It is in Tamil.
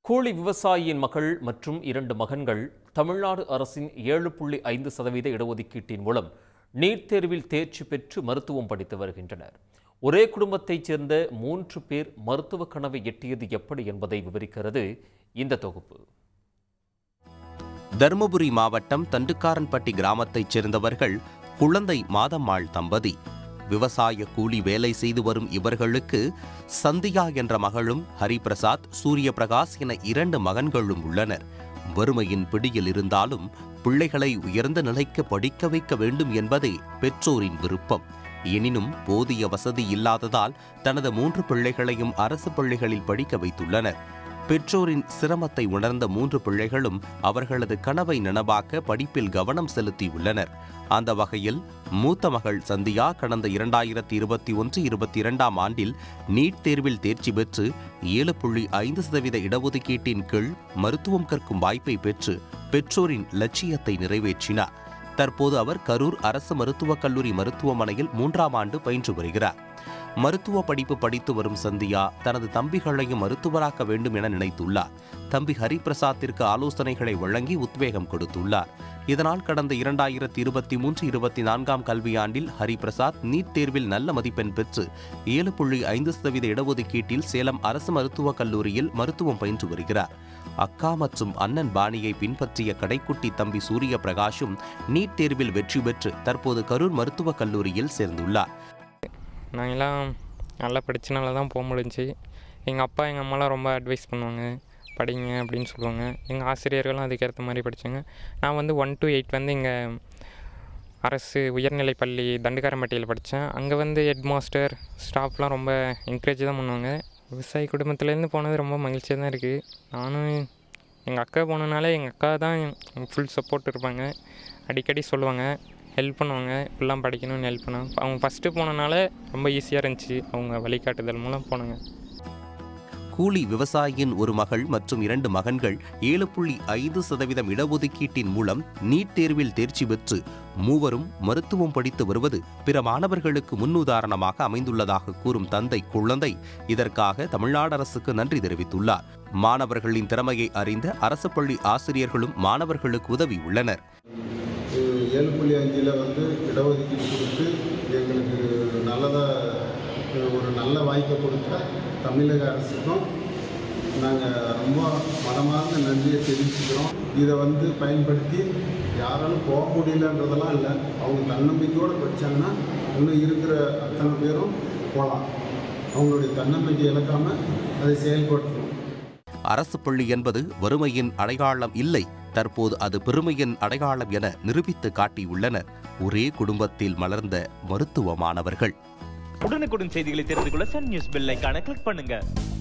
கூலி விவசாயியின் மகள் மற்றும் இரண்டு மகன்கள் தமிழ்நாடு அரசின் ஏழு புள்ளி ஐந்து சதவீத இடஒதுக்கீட்டின் மூலம் நீட் தேர்வில் தேர்ச்சி பெற்று மருத்துவம் படித்து வருகின்றனர் ஒரே குடும்பத்தைச் சேர்ந்த மூன்று பேர் மருத்துவ கனவை எட்டியது எப்படி என்பதை விவரிக்கிறது இந்த தொகுப்பு தருமபுரி மாவட்டம் தண்டுக்காரன்பட்டி கிராமத்தைச் சேர்ந்தவர்கள் குழந்தை மாதம்மாள் தம்பதி விவசாய கூலி வேலை செய்து வரும் இவர்களுக்கு சந்தியா என்ற மகளும் ஹரிபிரசாத் சூரிய பிரகாஷ் என இரண்டு மகன்களும் உள்ளனர் வறுமையின் பிடியில் இருந்தாலும் பிள்ளைகளை உயர்ந்த நிலைக்கு படிக்க வைக்க வேண்டும் என்பதே பெற்றோரின் விருப்பம் எனினும் போதிய வசதி இல்லாததால் தனது மூன்று பிள்ளைகளையும் அரசு பள்ளிகளில் படிக்க வைத்துள்ளனர் பெற்றோரின் சிரமத்தை உணர்ந்த மூன்று பிள்ளைகளும் அவர்களது கனவை நனவாக்க படிப்பில் கவனம் செலுத்தியுள்ளனர் அந்த வகையில் மூத்த மகள் சந்தியா கடந்த இரண்டாயிரத்தி இருபத்தி ஒன்று இருபத்தி இரண்டாம் ஆண்டில் நீட் தேர்வில் தேர்ச்சி பெற்று ஏழு புள்ளி ஐந்து சதவீத இடஒதுக்கீட்டின் கீழ் மருத்துவம் கற்கும் வாய்ப்பை பெற்று பெற்றோரின் லட்சியத்தை நிறைவேற்றினார் தற்போது அவர் கரூர் அரசு மருத்துவக் கல்லூரி மருத்துவமனையில் மூன்றாம் ஆண்டு பயின்று வருகிறார் மருத்துவ படிப்பு படித்து வரும் சந்தியா தனது தம்பிகளையும் மருத்துவராக்க வேண்டும் என நினைத்துள்ளார் தம்பி ஹரிபிரசாத்திற்கு ஆலோசனைகளை வழங்கி உத்வேகம் கொடுத்துள்ளார் இதனால் கடந்த இரண்டாயிரத்தி இருபத்தி மூன்று இருபத்தி நான்காம் கல்வியாண்டில் ஹரிபிரசாத் நீட் தேர்வில் நல்ல மதிப்பெண் பெற்று ஏழு புள்ளி ஐந்து சதவீத இடஒதுக்கீட்டில் சேலம் அரசு மருத்துவக் கல்லூரியில் மருத்துவம் பயின்று வருகிறார் அக்கா மற்றும் அண்ணன் பாணியை பின்பற்றிய கடைக்குட்டி தம்பி சூரிய பிரகாஷும் நீட் தேர்வில் வெற்றி பெற்று தற்போது கரூர் மருத்துவக் கல்லூரியில் சேர்ந்துள்ளார் நாங்கள்லாம் நல்லா படித்தனால தான் போக முடிஞ்சுச்சு எங்கள் அப்பா எங்கள் அம்மாலாம் ரொம்ப அட்வைஸ் பண்ணுவாங்க படிங்க அப்படின்னு சொல்லுவாங்க எங்கள் ஆசிரியர்களும் அதுக்கேற்ற மாதிரி படித்தாங்க நான் வந்து ஒன் டு எயிட் வந்து இங்கே அரசு உயர்நிலைப் பள்ளி தண்டுக்காரம்பட்டியில் படித்தேன் அங்கே வந்து ஹெட் மாஸ்டர் ஸ்டாஃப்லாம் ரொம்ப என்கரேஜ் தான் பண்ணுவாங்க விவசாய குடும்பத்துலேருந்து போனது ரொம்ப மகிழ்ச்சியாக தான் இருக்குது நானும் எங்கள் அக்கா போனனால எங்கள் அக்கா தான் ஃபுல் சப்போர்ட் இருப்பாங்க அடிக்கடி சொல்லுவாங்க ஹெல்ப் பண்ணுவாங்க இப்படிலாம் படிக்கணும்னு ஹெல்ப் பண்ணாங்க அவங்க ஃபஸ்ட்டு போனனால ரொம்ப ஈஸியாக இருந்துச்சு அவங்க வழிகாட்டுதல் மூலம் போனாங்க கூலி விவசாயியின் ஒரு மகள் மற்றும் இரண்டு மகன்கள் ஏழு புள்ளி ஐந்து சதவீதம் இடஒதுக்கீட்டின் மூலம் நீட் தேர்வில் தேர்ச்சி பெற்று மூவரும் மருத்துவம் படித்து வருவது பிற மாணவர்களுக்கு முன்னுதாரணமாக அமைந்துள்ளதாக கூறும் தந்தை குழந்தை இதற்காக தமிழ்நாடு அரசுக்கு நன்றி தெரிவித்துள்ளார் மாணவர்களின் திறமையை அறிந்த அரசு பள்ளி ஆசிரியர்களும் மாணவர்களுக்கு உதவி உள்ளனர் ஏழு புள்ளி அஞ்சில் வந்து இடஒதுக்கீடு கொடுத்து எங்களுக்கு நல்லதாக ஒரு நல்ல வாய்ப்பை கொடுத்த தமிழக அரசுக்கும் நாங்கள் ரொம்ப மனமார்ந்த நன்றியை தெரிவிச்சுக்கிறோம் இதை வந்து பயன்படுத்தி யாராலும் போக முடியலன்றதெல்லாம் இல்லை அவங்க தன்னம்பிக்கையோடு படித்தாங்கன்னா இன்னும் இருக்கிற அத்தனை பேரும் போகலாம் அவங்களுடைய தன்னம்பிக்கை இழக்காமல் அதை செயல்படுத்தணும் அரசு பள்ளி என்பது வறுமையின் அடையாளம் இல்லை தற்போது அது பெருமையின் அடையாளம் என நிரூபித்து காட்டியுள்ளனர் ஒரே குடும்பத்தில் மலர்ந்த மருத்துவ மாணவர்கள் உடனுக்குடன் செய்திகளை தெரிந்து கொள்ள சன் நியூஸ் பெல் ஐகானை கிளிக் பண்ணுங்க